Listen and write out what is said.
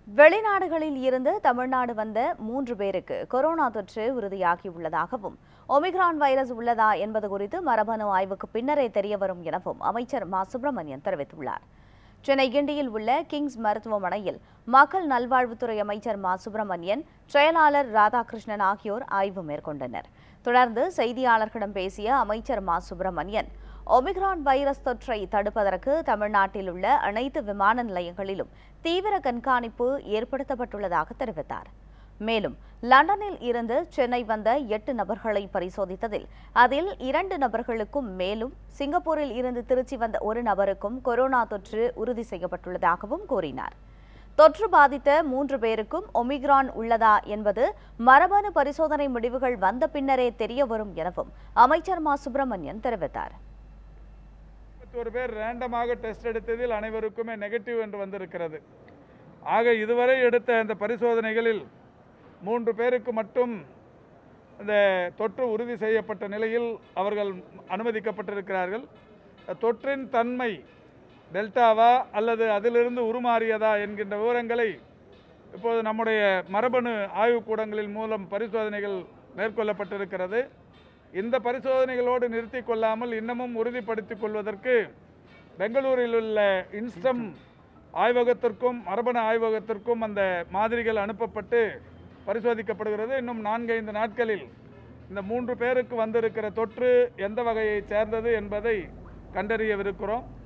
வெளிநாடுகளில் இருந்து தமிழ்நாடு வந்த மூன்று பேருக்கு கொரோனா தொற்று உறுதியாகியுள்ளதாகவும் ஒமிக்ரான் வைரஸ் உள்ளதா என்பது குறித்து மரபணு ஆய்வுக்கு பின்னரே தெரியவரும் எனவும் அமைச்சர் மா சுப்பிரமணியன் தெரிவித்துள்ளார் சென்னை கிண்டியில் உள்ள கிங்ஸ் மருத்துவமனையில் மக்கள் நல்வாழ்வுத்துறை அமைச்சர் மா சுப்பிரமணியன் செயலாளர் ராதாகிருஷ்ணன் ஆகியோர் ஆய்வு மேற்கொண்டனர் தொடர்ந்து செய்தியாளர்களிடம் பேசிய அமைச்சர் மா சுப்பிரமணியன் ஒமிக்ரான் வைரஸ் தொற்றை தடுப்பதற்கு தமிழ்நாட்டில் உள்ள அனைத்து விமான நிலையங்களிலும் தீவிர கண்காணிப்பு ஏற்படுத்தப்பட்டுள்ளதாக தெரிவித்தார் மேலும் லண்டனில் இருந்து சென்னை வந்த எட்டு நபர்களை பரிசோதித்ததில் அதில் இரண்டு நபர்களுக்கும் மேலும் சிங்கப்பூரில் இருந்து திருச்சி வந்த ஒரு நபருக்கும் கொரோனா தொற்று உறுதி செய்யப்பட்டுள்ளதாகவும் கூறினார் தொற்று பாதித்த மூன்று பேருக்கும் ஒமிக்ரான் உள்ளதா என்பது மரபணு பரிசோதனை முடிவுகள் வந்த பின்னரே தெரிய வரும் எனவும் அமைச்சர் மா சுப்பிரமணியன் தெரிவித்தார் ஒரு பேர் ரேண்டமாக டெஸ்ட் எடுத்ததில் அனைவருக்குமே நெகட்டிவ் என்று வந்திருக்கிறது ஆக இதுவரை எடுத்த அந்த பரிசோதனைகளில் மூன்று பேருக்கு மட்டும் இந்த தொற்று உறுதி செய்யப்பட்ட நிலையில் அவர்கள் அனுமதிக்கப்பட்டிருக்கிறார்கள் தொற்றின் தன்மை டெல்டாவா அல்லது அதிலிருந்து உருமாறியதா என்கின்ற விவரங்களை இப்போது நம்முடைய மரபணு ஆய்வுக்கூடங்களின் மூலம் பரிசோதனைகள் மேற்கொள்ளப்பட்டிருக்கிறது இந்த பரிசோதனைகளோடு நிறுத்தி கொள்ளாமல் இன்னமும் உறுதிப்படுத்திக் கொள்வதற்கு பெங்களூரில் உள்ள இன்ஸ்டம் ஆய்வகத்திற்கும் மரபணு ஆய்வகத்திற்கும் அந்த மாதிரிகள் அனுப்பப்பட்டு பரிசோதிக்கப்படுகிறது இன்னும் நான்கைந்து நாட்களில் இந்த மூன்று பேருக்கு வந்திருக்கிற தொற்று எந்த வகையைச் சேர்ந்தது என்பதை கண்டறியவிருக்கிறோம்